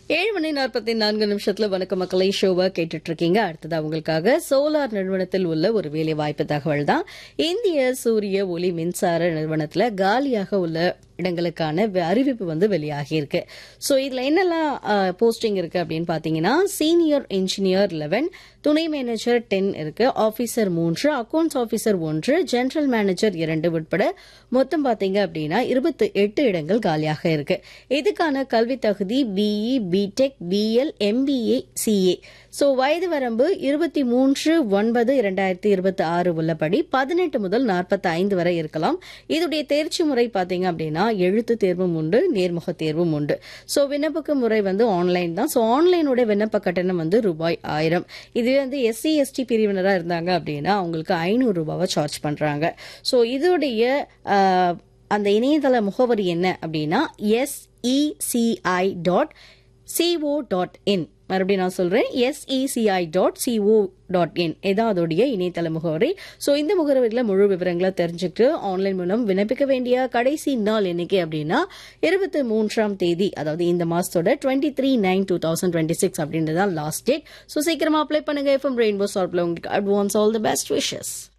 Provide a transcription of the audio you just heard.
ஏழு மணி நாற்பத்தி நான்கு நிமிஷத்துல வணக்க மக்களை ஷோவா கேட்டுட்டு இருக்கீங்க அடுத்தது உங்களுக்காக சோலார் நிறுவனத்தில் உள்ள ஒரு வேலை வாய்ப்பு தகவல் தான் இந்திய சூரிய ஒளி மின்சார நிறுவனத்துல காலியாக உள்ள இடங்களுக்கான வே- அறிவிப்பு வந்து வெளியாகி இருக்கு ஸோ இதுல என்னெல்லாம் போஸ்டிங் இருக்கு அப்படின்னு பாத்தீங்கன்னா சீனியர் இன்ஜினியர் லெவன் துணை மேனேஜர் டென் இருக்கு ஆபீசர் மூன்று அக்கவுண்ட்ஸ் ஆபீசர் ஒன்று ஜெனரல் மேனேஜர் இரண்டு உட்பட மொத்தம் பாத்தீங்க அப்படின்னா இருபத்தி எட்டு இடங்கள் காலியாக இருக்கு இதுக்கான கல்வி தகுதி BE B Tech BL MBA CA so வயது வரம்பு இருபத்தி மூன்று ஒன்பது இரண்டாயிரத்தி இருபத்தி ஆறு உள்ளபடி பதினெட்டு முதல் நாற்பத்தி ஐந்து வரை இருக்கலாம் இதுடைய தேர்ச்சி முறை பார்த்தீங்க அப்படின்னா எழுத்து தேர்வும் உண்டு நேர்முக தேர்வும் உண்டு ஸோ விண்ணப்பக்க முறை வந்து ஆன்லைன் தான் ஸோ ஆன்லைனோட விண்ணப்ப கட்டணம் வந்து ரூபாய் ஆயிரம் இதுவே வந்து எஸ்சி எஸ்டி பிரிவினராக இருந்தாங்க அப்படின்னா அவங்களுக்கு ஐநூறு ரூபாவை சார்ஜ் பண்ணுறாங்க ஸோ இதோடைய ஆஹ், அந்த இணையதள முகவரி என்ன அப்படின்னா SECI dot CO dot IN மறுபடியும் நான் சொல்றேன் SECI dot CO dot IN இதான் அதோடைய இணையதள முகவரி ஸோ இந்த முகவரியில் முழு விவரங்களை தெரிஞ்சுக்கிட்டு ஆன்லைன் மூலம் விண்ணப்பிக்க வேண்டிய கடைசி நாள் என்னைக்கு அப்படின்னா இருபத்தி மூன்றாம் தேதி அதாவது இந்த மாசத்தோட twenty three nine two thousand twenty six அப்படின்றது தான் லாஸ்ட் டேட் ஸோ சீக்கிரமா அப்ளை பண்ணுங்க எஃப்எம் ரெயின்போ சால்வ்ல உங்களுக்கு advance all the best wishes